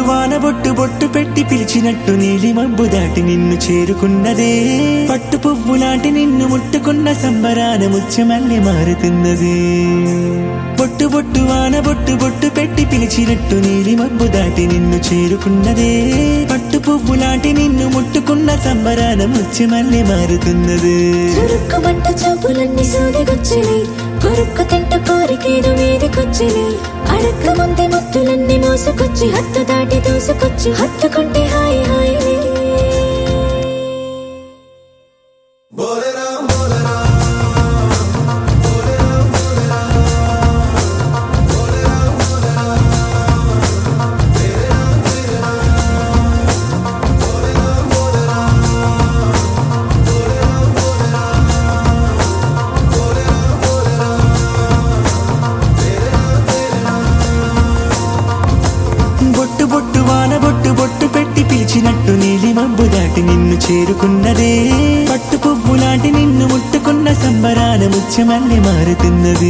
వాన బొట్టు బొట్టు పెట్టి పిలిచినట్టు నీలి మబ్బు దాటి నిన్ను చేరుకున్నదే పట్టు పువ్వు లాంటి నిన్ను ముట్టుకున్న సంబరాన ముత్యమల్లి మారుతున్నది బొట్టు బొట్టు వాన బొట్టు బొట్టు పెట్టి పిలిచినట్టు నీలి మబ్బు దాటి నిన్ను చేరుకున్నదే పట్టు పువ్వు లాంటి నిన్ను ముట్టుకున్న సంబరాన ముత్యమల్లి మారుతున్నది చురుక్కుమంట చూపులన్నీ సూదిగొచ్చిని కొరుక్కు తింట కోరికేదో మీదకొచ్చిని అడక్క ముందే ముత్తులన్నీ మోసుకొచ్చి హత్తు దాటి దూసుకొచ్చి హత్తుకుంటే హాయి హాయిలే బొట్టు బొట్టు వాన బొట్టు బొట్టు పెట్టి పిలిచినట్టు నీలి మబ్బు దాటి నిన్ను చేరుకున్నదే పట్టు పువ్వు లాంటి నిన్ను ముట్టుకున్న సంబరాన ముత్యమల్లి మారుతున్నది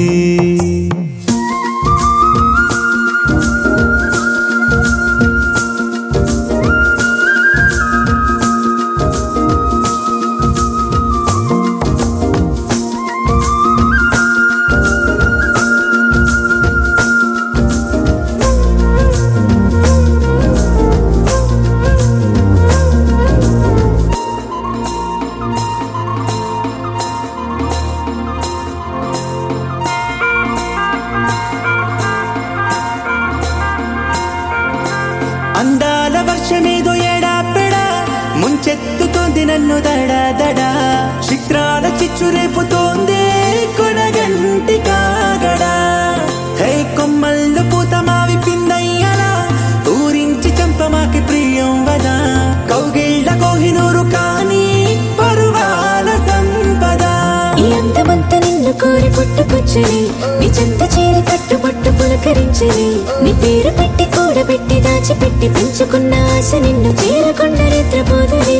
అందాల వర్షమేదో ఏడాపెడా ముంచెత్తుతోంది నన్ను దడా దడా చిత్రాల చిచ్చు రేపుతోంది కొనగంటి కాగడా హే కొమ్మల్లో పూత మావి పిందయ్యలా ఊరించి చంపమాకి ప్రియం వదా కౌగిళ్ళ కోహినూరు కానీ పరువాల సంపద ఈ అందమంతా నిన్ను కోరి పుట్టుకొచ్చని నీ చెంత చేరి కట్టుబట్టు పులకరించని నీ పేరు పెట్టి కూడబెట్టి దాచిపెట్టి పెంచుకున్న ఆశ నిన్ను చేరకుండా నిద్రపోదులే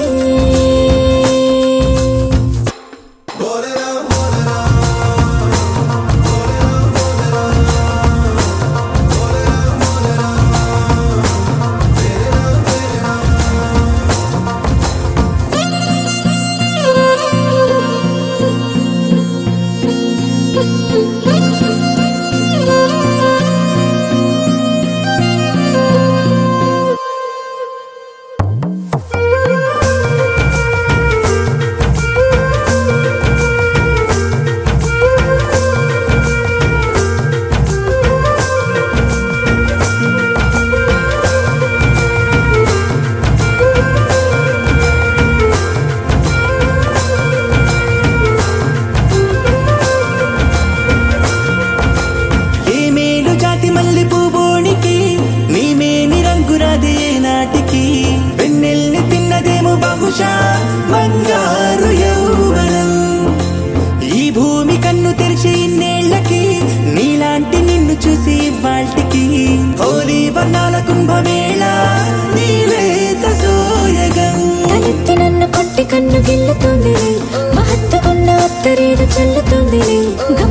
ఏ మేలు జాతి మల్లి పూబోనికి నీ మేని రంగురాది ఏ నాటికి వెన్నెల్ని తిన్నదేమో బహుశా బంగారు యౌవనం ఈ భూమి కన్ను తెరిచి ఇన్నేళ్లకి నీలాంటి నిన్ను చూసి వాల్టికి హోలీ వర్ణాల కుంభమేళ నీలేత సోయగం తలెత్తి నన్ను కొట్టి కన్ను గిల్లుతోంది మహత్తుకున్న ఉత్తరేదు చల్లుతోంది